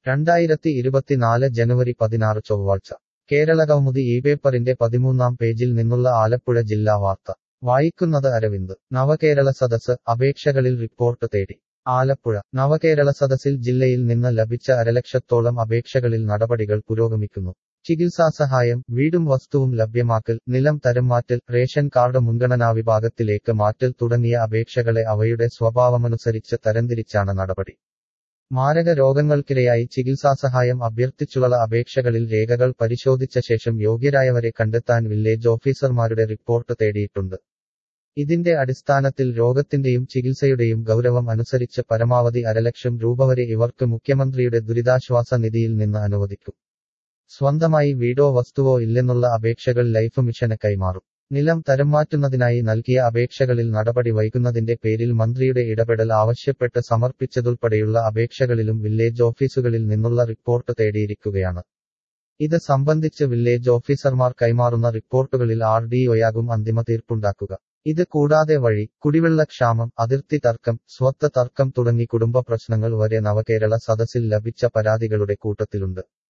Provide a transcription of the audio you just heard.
രണ്ടായിരത്തി ഇരുപത്തിനാല് ജനുവരി പതിനാറ് ചൊവ്വാഴ്ച കേരള കൗമുദി ഈ പേപ്പറിന്റെ പതിമൂന്നാം പേജിൽ നിന്നുള്ള ആലപ്പുഴ ജില്ലാ വാർത്ത വായിക്കുന്നത് അരവിന്ദ് നവകേരള സദസ് അപേക്ഷകളിൽ റിപ്പോർട്ട് തേടി ആലപ്പുഴ നവകേരള സദസ്സിൽ ജില്ലയിൽ നിന്ന് ലഭിച്ച അരലക്ഷത്തോളം അപേക്ഷകളിൽ നടപടികൾ പുരോഗമിക്കുന്നു ചികിത്സാസഹായം വീടും വസ്തുവും ലഭ്യമാക്കൽ നിലം തരംമാറ്റൽ റേഷൻ കാർഡ് മുൻഗണനാ വിഭാഗത്തിലേക്ക് മാറ്റൽ തുടങ്ങിയ അപേക്ഷകളെ അവയുടെ സ്വഭാവമനുസരിച്ച് തരംതിരിച്ചാണ് നടപടി മാരക രോഗങ്ങൾക്കിരയായി ചികിത്സാസഹായം അഭ്യർത്ഥിച്ചുള്ള അപേക്ഷകളിൽ രേഖകൾ പരിശോധിച്ച ശേഷം യോഗ്യരായവരെ കണ്ടെത്താൻ വില്ലേജ് ഓഫീസർമാരുടെ റിപ്പോർട്ട് തേടിയിട്ടുണ്ട് ഇതിന്റെ അടിസ്ഥാനത്തിൽ രോഗത്തിന്റെയും ചികിത്സയുടെയും ഗൗരവം അനുസരിച്ച് പരമാവധി അരലക്ഷം രൂപ വരെ ഇവർക്ക് മുഖ്യമന്ത്രിയുടെ ദുരിതാശ്വാസ നിധിയിൽ നിന്ന് അനുവദിക്കും സ്വന്തമായി വീടോ വസ്തുവോ ഇല്ലെന്നുള്ള അപേക്ഷകൾ ലൈഫ് മിഷന് കൈമാറും നിലം തരംമാറ്റുന്നതിനായി നൽകിയ അപേക്ഷകളിൽ നടപടി വൈകുന്നതിന്റെ പേരിൽ മന്ത്രിയുടെ ഇടപെടൽ ആവശ്യപ്പെട്ട് സമർപ്പിച്ചതുൾപ്പെടെയുള്ള അപേക്ഷകളിലും വില്ലേജ് ഓഫീസുകളിൽ നിന്നുള്ള റിപ്പോർട്ട് തേടിയിരിക്കുകയാണ് ഇത് സംബന്ധിച്ച് വില്ലേജ് ഓഫീസർമാർ കൈമാറുന്ന റിപ്പോർട്ടുകളിൽ ആർ ഡി ഒയാകും അന്തിമ തീർപ്പുണ്ടാക്കുക ഇത് കൂടാതെ വഴി കുടിവെള്ളക്ഷാമം അതിർത്തി തർക്കം സ്വത്ത് തർക്കം തുടങ്ങി കുടുംബ പ്രശ്നങ്ങൾ വരെ നവകേരള സദസ്സിൽ ലഭിച്ച പരാതികളുടെ കൂട്ടത്തിലുണ്ട്